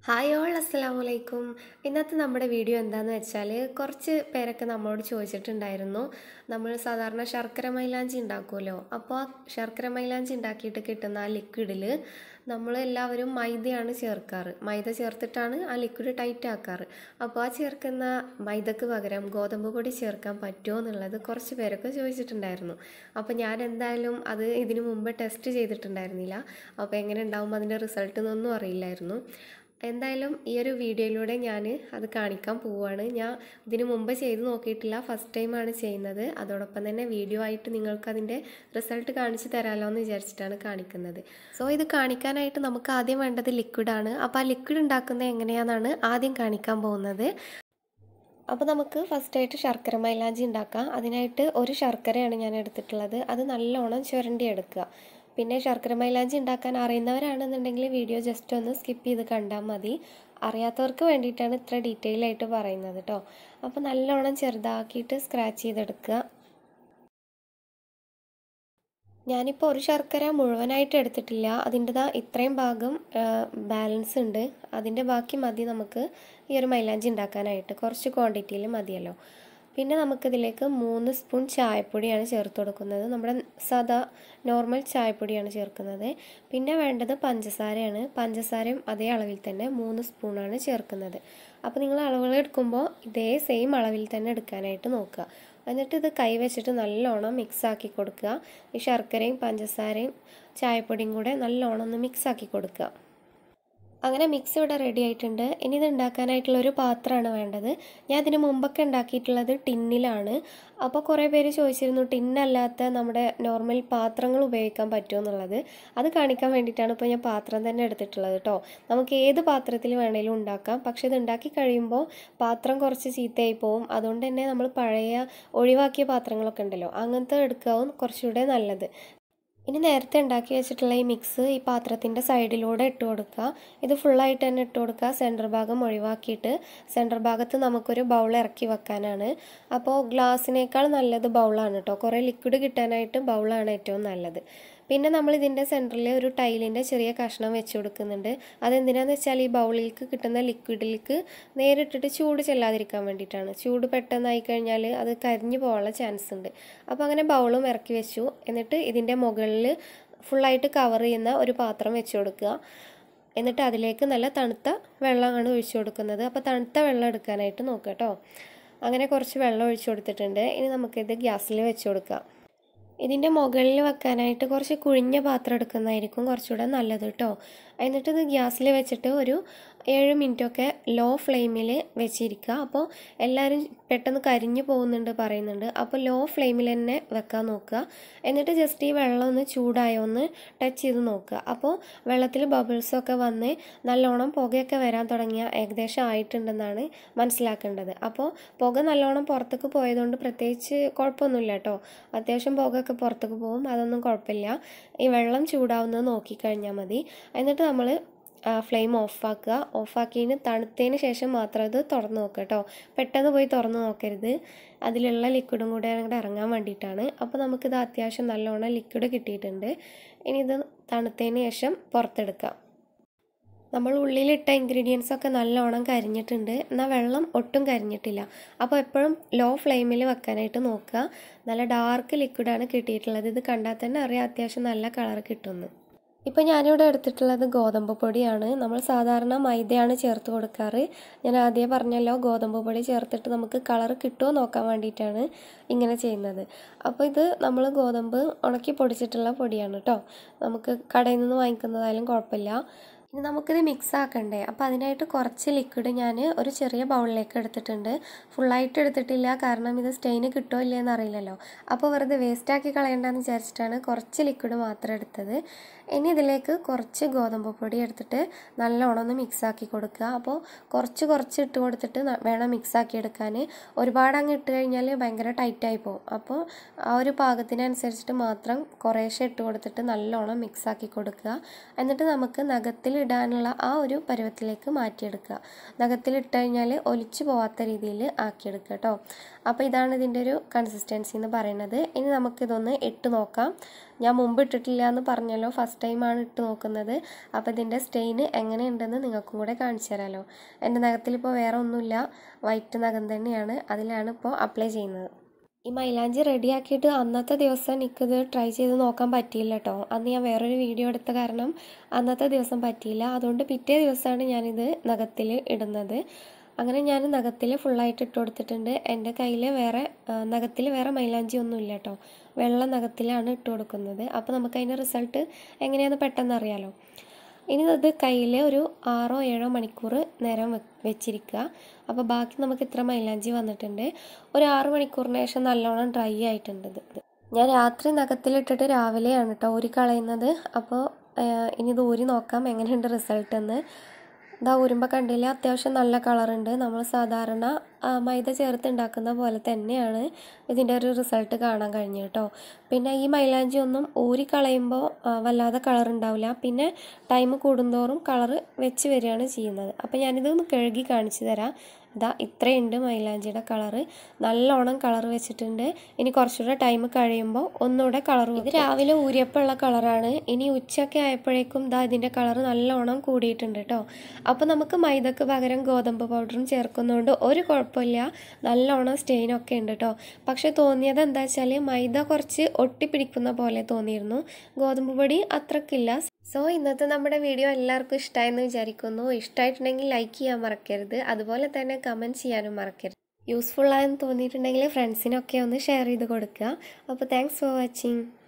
hi all അസ്സലാമു അലൈക്കും ഇന്നത്തെ നമ്മുടെ വീഡിയോ എന്താന്ന് വെച്ചാൽ കുറച്ച് പേരൊക്കെ നമ്മളോട് ചോദിച്ചിട്ടുണ്ടായിരുന്നു നമ്മൾ സാധാരണ ശർക്കര മൈലാഞ്ചി ഉണ്ടാക്കുമല്ലോ അപ്പോൾ ആ ശർക്കര മൈലാഞ്ചി ഉണ്ടാക്കിയിട്ട് കിട്ടുന്ന ആ ലിക്വിഡിൽ നമ്മൾ എല്ലാവരും മൈദയാണ് ചേർക്കാറ് മൈദ ചേർത്തിട്ടാണ് ആ ലിക്വിഡ് ടൈറ്റ് ആക്കാറ് അപ്പോൾ ആ ചേർക്കുന്ന മൈദക്ക് പകരം ഗോതമ്പ് പൊടി ചേർക്കാൻ പറ്റുമോ എന്നുള്ളത് കുറച്ച് പേരൊക്കെ ചോദിച്ചിട്ടുണ്ടായിരുന്നു അപ്പോൾ ഞാൻ എന്തായാലും അത് ഇതിനു മുമ്പ് ടെസ്റ്റ് ചെയ്തിട്ടുണ്ടായിരുന്നില്ല അപ്പോൾ എങ്ങനെ ഉണ്ടാവും അതിൻ്റെ റിസൾട്ട് എന്നൊന്നും അറിയില്ലായിരുന്നു എന്തായാലും ഈ ഒരു വീഡിയോയിലൂടെ ഞാൻ അത് കാണിക്കാൻ പോവുകയാണ് ഞാൻ ഇതിനു മുമ്പ് ചെയ്ത് നോക്കിയിട്ടില്ല ഫസ്റ്റ് ടൈമാണ് ചെയ്യുന്നത് അതോടൊപ്പം തന്നെ വീഡിയോ ആയിട്ട് നിങ്ങൾക്ക് അതിൻ്റെ റിസൾട്ട് കാണിച്ചു തരാമല്ലോ എന്ന് വിചാരിച്ചിട്ടാണ് കാണിക്കുന്നത് സോ ഇത് കാണിക്കാനായിട്ട് നമുക്ക് ആദ്യം വേണ്ടത് ലിക്വിഡാണ് അപ്പോൾ ആ ലിക്വിഡ് ഉണ്ടാക്കുന്നത് എങ്ങനെയാണെന്നാണ് ആദ്യം കാണിക്കാൻ പോകുന്നത് അപ്പോൾ നമുക്ക് ഫസ്റ്റായിട്ട് ശർക്കര മൈലാഞ്ചി ഉണ്ടാക്കാം അതിനായിട്ട് ഒരു ശർക്കരയാണ് ഞാൻ എടുത്തിട്ടുള്ളത് അത് നല്ലോണം ചുരണ്ടി എടുക്കുക പിന്നെ ശർക്കര മൈലാഞ്ചി ഉണ്ടാക്കാൻ അറിയുന്നവരാണെന്നുണ്ടെങ്കിൽ വീഡിയോ ജസ്റ്റ് ഒന്ന് സ്കിപ്പ് ചെയ്ത് കണ്ടാൽ മതി അറിയാത്തവർക്ക് വേണ്ടിയിട്ടാണ് ഇത്ര ഡീറ്റെയിൽ ആയിട്ട് പറയുന്നത് കേട്ടോ അപ്പോൾ നല്ലോണം ചെറുതാക്കിയിട്ട് സ്ക്രാച്ച് ചെയ്തെടുക്കുക ഞാനിപ്പോൾ ഒരു ശർക്കര മുഴുവനായിട്ട് എടുത്തിട്ടില്ല അതിൻ്റെതാ ഇത്രയും ഭാഗം ബാലൻസ് ഉണ്ട് അതിൻ്റെ ബാക്കി മതി നമുക്ക് ഈ ഒരു മൈലാഞ്ചി ഉണ്ടാക്കാനായിട്ട് കുറച്ച് ക്വാണ്ടിറ്റിയിൽ മതിയല്ലോ പിന്നെ നമുക്കിതിലേക്ക് മൂന്ന് സ്പൂൺ ചായപ്പൊടിയാണ് ചേർത്ത് കൊടുക്കുന്നത് നമ്മുടെ സാധാ നോർമൽ ചായപ്പൊടിയാണ് ചേർക്കുന്നത് പിന്നെ വേണ്ടത് പഞ്ചസാരയാണ് പഞ്ചസാരയും അതേ അളവിൽ തന്നെ മൂന്ന് സ്പൂണാണ് ചേർക്കുന്നത് അപ്പോൾ നിങ്ങൾ അളവുകൾ എടുക്കുമ്പോൾ ഇതേ സെയിം അളവിൽ തന്നെ എടുക്കാനായിട്ട് നോക്കുക എന്നിട്ട് ഇത് കൈ വെച്ചിട്ട് നല്ലോണം മിക്സ് ആക്കി കൊടുക്കുക ഈ ശർക്കരയും പഞ്ചസാരയും ചായപ്പൊടിയും കൂടെ നല്ലോണം ഒന്ന് മിക്സ് ആക്കി കൊടുക്കുക അങ്ങനെ മിക്സ് ഇവിടെ റെഡി ആയിട്ടുണ്ട് ഇനി ഇത് ഉണ്ടാക്കാനായിട്ടുള്ള ഒരു പാത്രമാണ് വേണ്ടത് ഞാൻ ഇതിന് മുമ്പൊക്കെ ഉണ്ടാക്കിയിട്ടുള്ളത് ടിന്നിലാണ് അപ്പോൾ കുറേ പേര് ചോദിച്ചിരുന്നു ടിന്നല്ലാത്ത നമ്മുടെ നോർമൽ പാത്രങ്ങൾ ഉപയോഗിക്കാൻ പറ്റുമോ എന്നുള്ളത് അത് കാണിക്കാൻ വേണ്ടിയിട്ടാണ് ഇപ്പോൾ ഞാൻ പാത്രം തന്നെ എടുത്തിട്ടുള്ളത് കേട്ടോ നമുക്ക് ഏത് പാത്രത്തിൽ വേണേലും ഉണ്ടാക്കാം പക്ഷേ ഇത് ഉണ്ടാക്കി കഴിയുമ്പോൾ പാത്രം കുറച്ച് ചീത്തയായി പോവും അതുകൊണ്ട് തന്നെ നമ്മൾ പഴയ ഒഴിവാക്കിയ പാത്രങ്ങളൊക്കെ ഉണ്ടല്ലോ അങ്ങനത്തെ എടുക്കാവും കുറച്ചുകൂടെ നല്ലത് ഇനി നേരത്തെ ഉണ്ടാക്കി വെച്ചിട്ടുള്ള ഈ മിക്സ് ഈ പാത്രത്തിൻ്റെ സൈഡിലൂടെ ഇട്ട് കൊടുക്കുക ഇത് ഫുള്ളായിട്ട് തന്നെ ഇട്ട് കൊടുക്കുക സെൻറ്റർ ഭാഗം ഒഴിവാക്കിയിട്ട് സെൻറ്റർ ഭാഗത്ത് നമുക്കൊരു ബൗൾ ഇറക്കി വെക്കാനാണ് അപ്പോൾ ഗ്ലാസ്സിനേക്കാൾ നല്ലത് ബൗളാണ് കേട്ടോ കുറേ ലിക്വിഡ് കിട്ടാനായിട്ട് ബൗളാണ് ഏറ്റവും നല്ലത് പിന്നെ നമ്മൾ ഇതിൻ്റെ സെൻറ്ററിൽ ഒരു ടൈലിൻ്റെ ചെറിയ കഷ്ണം വെച്ച് കൊടുക്കുന്നുണ്ട് അതെന്തിനാന്ന് വെച്ചാൽ ഈ ബൗളിലേക്ക് കിട്ടുന്ന ലിക്വിഡിലേക്ക് നേരിട്ടിട്ട് ചൂട് ചെല്ലാതിരിക്കാൻ വേണ്ടിയിട്ടാണ് ചൂട് പെട്ടെന്നായി കഴിഞ്ഞാൽ അത് കരിഞ്ഞു പോകാനുള്ള ചാൻസ് ഉണ്ട് അപ്പോൾ അങ്ങനെ ബൗളും ഇറക്കി വെച്ചു എന്നിട്ട് ഇതിൻ്റെ മുകളിൽ ഫുള്ളായിട്ട് കവർ ചെയ്യുന്ന ഒരു പാത്രം വെച്ച് കൊടുക്കുക എന്നിട്ട് അതിലേക്ക് നല്ല തണുത്ത വെള്ളമാണ് ഒഴിച്ചു കൊടുക്കുന്നത് അപ്പോൾ തണുത്ത വെള്ളം എടുക്കാനായിട്ട് നോക്കുക കേട്ടോ അങ്ങനെ കുറച്ച് വെള്ളം ഒഴിച്ചു കൊടുത്തിട്ടുണ്ട് ഇനി നമുക്കിത് ഗ്യാസിൽ വെച്ച് കൊടുക്കാം ഇതിൻ്റെ മുകളിൽ വെക്കാനായിട്ട് കുറച്ച് കുഴിഞ്ഞ പാത്രം എടുക്കുന്നതായിരിക്കും കുറച്ചുകൂടെ നല്ലത് കേട്ടോ എന്നിട്ട് ഇത് ഗ്യാസിൽ വെച്ചിട്ട് ഒരു ഏഴ് മിനിറ്റൊക്കെ ലോ ഫ്ലെയിമിൽ വെച്ചിരിക്കുക അപ്പോൾ എല്ലാവരും പെട്ടെന്ന് കരിഞ്ഞു പോകുന്നുണ്ട് പറയുന്നുണ്ട് അപ്പോൾ ലോ ഫ്ലെയിമിൽ തന്നെ വെക്കാൻ നോക്കുക എന്നിട്ട് ജസ്റ്റ് ഈ വെള്ളം ഒന്ന് ചൂടായോ ഒന്ന് ടച്ച് ചെയ്ത് നോക്കുക അപ്പോൾ വെള്ളത്തിൽ ബബിൾസൊക്കെ വന്ന് നല്ലോണം പുകയൊക്കെ വരാൻ തുടങ്ങിയ ഏകദേശം ആയിട്ടുണ്ടെന്നാണ് മനസ്സിലാക്കേണ്ടത് അപ്പോൾ പുക നല്ലോണം പുറത്തേക്ക് പോയതുകൊണ്ട് പ്രത്യേകിച്ച് കുഴപ്പമൊന്നുമില്ല കേട്ടോ അത്യാവശ്യം പുകയൊക്കെ പുറത്തേക്ക് പോകും അതൊന്നും കുഴപ്പമില്ല ഈ വെള്ളം ചൂടാവുന്നത് നോക്കിക്കഴിഞ്ഞാൽ മതി എന്നിട്ട് നമ്മൾ ഫ്ലെയിം ഓഫാക്കുക ഓഫാക്കിയതിന് തണുത്തതിന് ശേഷം മാത്രം ഇത് തുറന്ന് നോക്കുക കേട്ടോ പെട്ടെന്ന് പോയി തുറന്ന് നോക്കരുത് അതിലുള്ള ലിക്വിഡും കൂടെ അങ്ങോട്ട് ഇറങ്ങാൻ വേണ്ടിയിട്ടാണ് അപ്പോൾ നമുക്കിത് അത്യാവശ്യം നല്ലോണം ലിക്വിഡ് കിട്ടിയിട്ടുണ്ട് ഇനി ഇത് തണുത്തതിന് ശേഷം പുറത്തെടുക്കാം നമ്മൾ ഉള്ളിലിട്ട ഇൻഗ്രീഡിയൻസ് ഒക്കെ നല്ലോണം കരിഞ്ഞിട്ടുണ്ട് എന്നാൽ വെള്ളം ഒട്ടും കരിഞ്ഞിട്ടില്ല അപ്പോൾ എപ്പോഴും ലോ ഫ്ലെയിമിൽ വെക്കാനായിട്ട് നോക്കുക നല്ല ഡാർക്ക് ലിക്വിഡാണ് കിട്ടിയിട്ടുള്ളത് ഇത് കണ്ടാൽ തന്നെ അറിയാം അത്യാവശ്യം നല്ല കളർ കിട്ടുമെന്ന് ഇപ്പോൾ ഞാനിവിടെ എടുത്തിട്ടുള്ളത് ഗോതമ്പ് പൊടിയാണ് നമ്മൾ സാധാരണ മൈദയാണ് ചേർത്ത് കൊടുക്കാറ് ഞാൻ ആദ്യം പറഞ്ഞല്ലോ ഗോതമ്പ് പൊടി ചേർത്തിട്ട് നമുക്ക് കളർ കിട്ടുമോ നോക്കാൻ വേണ്ടിയിട്ടാണ് ഇങ്ങനെ ചെയ്യുന്നത് അപ്പോൾ ഇത് നമ്മൾ ഗോതമ്പ് ഉണക്കി പൊടിച്ചിട്ടുള്ള പൊടിയാണ് കേട്ടോ നമുക്ക് കടയിൽ നിന്ന് വാങ്ങിക്കുന്നതായാലും കുഴപ്പമില്ല ഇനി നമുക്കിത് മിക്സ് ആക്കണ്ടേ അപ്പോൾ അതിനായിട്ട് കുറച്ച് ലിക്വിഡ് ഞാൻ ഒരു ചെറിയ ബൗളിലേക്ക് എടുത്തിട്ടുണ്ട് ഫുള്ളായിട്ട് എടുത്തിട്ടില്ല കാരണം ഇത് സ്റ്റെയിന് കിട്ടുമോ ഇല്ലയെന്ന് അറിയില്ലല്ലോ അപ്പോൾ വെറുതെ വേസ്റ്റാക്കി കളയണ്ടെന്ന് വിചാരിച്ചിട്ടാണ് കുറച്ച് ലിക്വിഡ് മാത്രം എടുത്തത് ഇനി ഇതിലേക്ക് കുറച്ച് ഗോതമ്പ് പൊടി എടുത്തിട്ട് നല്ലോണം ഒന്ന് മിക്സ് ആക്കി കൊടുക്കുക അപ്പോൾ കുറച്ച് കുറച്ച് ഇട്ട് കൊടുത്തിട്ട് വേണം മിക്സ് ആക്കി എടുക്കാൻ ഒരുപാട് അങ്ങ് ഇട്ട് കഴിഞ്ഞാൽ ഭയങ്കര ടൈറ്റായി പോകും അപ്പോൾ ആ ഒരു പാകത്തിനനുസരിച്ചിട്ട് മാത്രം കുറേശ്ശെ ഇട്ട് കൊടുത്തിട്ട് നല്ലോണം മിക്സ് ആക്കി കൊടുക്കുക എന്നിട്ട് നമുക്ക് നഖത്തിൽ നഖത്തിലിടാനുള്ള ആ ഒരു പരുവത്തിലേക്ക് മാറ്റിയെടുക്കുക നഖത്തിലിട്ട് കഴിഞ്ഞാൽ ഒലിച്ചു പോവാത്ത രീതിയിൽ ആക്കിയെടുക്കുക കേട്ടോ അപ്പോൾ ഇതാണ് ഇതിൻ്റെ ഒരു കൺസിസ്റ്റൻസി എന്ന് പറയുന്നത് ഇനി നമുക്കിതൊന്ന് ഇട്ട് നോക്കാം ഞാൻ മുമ്പ് ഇട്ടിട്ടില്ല എന്ന് പറഞ്ഞല്ലോ ഫസ്റ്റ് ടൈമാണ് ഇട്ട് നോക്കുന്നത് അപ്പോൾ ഇതിൻ്റെ സ്റ്റെയിന് എങ്ങനെയുണ്ടെന്ന് നിങ്ങൾക്കും കൂടെ കാണിച്ചു തരാമല്ലോ എൻ്റെ നഖത്തിലിപ്പോൾ വേറെ ഒന്നുമില്ല വൈറ്റ് നഖം തന്നെയാണ് അതിലാണ് ഇപ്പോൾ അപ്ലൈ ചെയ്യുന്നത് ഈ മൈലാഞ്ചി റെഡിയാക്കിയിട്ട് അന്നത്തെ ദിവസം എനിക്കിത് ട്രൈ ചെയ്ത് നോക്കാൻ പറ്റിയില്ല കേട്ടോ അന്ന് ഞാൻ വേറൊരു വീഡിയോ എടുത്ത കാരണം അന്നത്തെ ദിവസം പറ്റിയില്ല അതുകൊണ്ട് പിറ്റേ ദിവസമാണ് ഞാനിത് നഖത്തിൽ ഇടുന്നത് അങ്ങനെ ഞാൻ നഖത്തിൽ ഫുള്ളായിട്ട് ഇട്ട് കൊടുത്തിട്ടുണ്ട് എൻ്റെ കയ്യിൽ വേറെ നഖത്തിൽ വേറെ മൈലാഞ്ചി ഒന്നും ഇല്ല കേട്ടോ വെള്ള നഖത്തിലാണ് ഇട്ട് കൊടുക്കുന്നത് അപ്പോൾ നമുക്ക് അതിൻ്റെ റിസൾട്ട് എങ്ങനെയാണെന്ന് പെട്ടെന്ന് അറിയാലോ ഇനി അത് കയ്യിൽ ഒരു ആറോ ഏഴോ മണിക്കൂർ നേരം വെ വെച്ചിരിക്കുക അപ്പോൾ ബാക്കി നമുക്ക് ഇത്ര മൈലാഞ്ചി വന്നിട്ടുണ്ട് ഒരു ആറ് മണിക്കൂറിന് ശേഷം നല്ലോണം ഡ്രൈ ആയിട്ടുണ്ട് ഇത് ഞാൻ രാത്രി നഖത്തിലിട്ടിട്ട് രാവിലെയാണ് കേട്ടോ ഊരി കളയുന്നത് അപ്പോൾ ഇനി ഇത് ഊരി നോക്കാം എങ്ങനെയുണ്ട് റിസൾട്ട് എന്ന് ഇതാ ഊരുമ്പോൾ കണ്ടില്ല അത്യാവശ്യം നല്ല കളറുണ്ട് നമ്മൾ സാധാരണ മൈദ ചേർത്ത് ഉണ്ടാക്കുന്ന പോലെ തന്നെയാണ് ഇതിൻ്റെ ഒരു റിസൾട്ട് കാണാൻ കഴിഞ്ഞു കേട്ടോ പിന്നെ ഈ മൈലാഞ്ചി ഒന്നും ഊരി കളയുമ്പോൾ വല്ലാതെ കളർ ഉണ്ടാവില്ല പിന്നെ ടൈം കൂടുന്തോറും കളർ വെച്ച് വരികയാണ് ചെയ്യുന്നത് അപ്പോൾ ഞാനിത് ഒന്ന് കഴുകി കാണിച്ചു തരാം ഇതാ ഇത്രയുണ്ട് മൈലാഞ്ചിയുടെ കളറ് നല്ലോണം കളർ വെച്ചിട്ടുണ്ട് ഇനി കുറച്ചുകൂടെ ടൈം കഴിയുമ്പോൾ ഒന്നുകൂടെ കളർ ഇത് രാവിലെ ഊരിയപ്പോഴുള്ള കളറാണ് ഇനി ഉച്ചയൊക്കെ ആയപ്പോഴേക്കും ഇതാ ഇതിൻ്റെ കളർ നല്ലോണം കൂടിയിട്ടുണ്ട് കേട്ടോ അപ്പോൾ നമുക്ക് മൈദക്ക് പകരം ഗോതമ്പ് പൗഡറും ചേർക്കുന്നതുകൊണ്ട് ഒരു കുഴപ്പമില്ല നല്ലോണം സ്റ്റെയിനൊക്കെ ഉണ്ട് കേട്ടോ പക്ഷെ തോന്നിയത് എന്താ വെച്ചാൽ മൈദ കുറച്ച് ഒട്ടിപ്പിടിക്കുന്ന പോലെ തോന്നിയിരുന്നു ഗോതമ്പ് പൊടി അത്രക്കില്ല സോ ഇന്നത്തെ നമ്മുടെ വീഡിയോ എല്ലാവർക്കും ഇഷ്ടമായെന്ന് വിചാരിക്കുന്നു ഇഷ്ടമായിട്ടുണ്ടെങ്കിൽ ലൈക്ക് ചെയ്യാൻ മറക്കരുത് അതുപോലെ തന്നെ കമൻറ്റ് ചെയ്യാനും മറക്കരുത് യൂസ്ഫുൾ ആയെന്ന് തോന്നിയിട്ടുണ്ടെങ്കിൽ ഫ്രണ്ട്സിനൊക്കെ ഒന്ന് ഷെയർ ചെയ്ത് കൊടുക്കുക അപ്പോൾ താങ്ക്സ് ഫോർ വാച്ചിങ്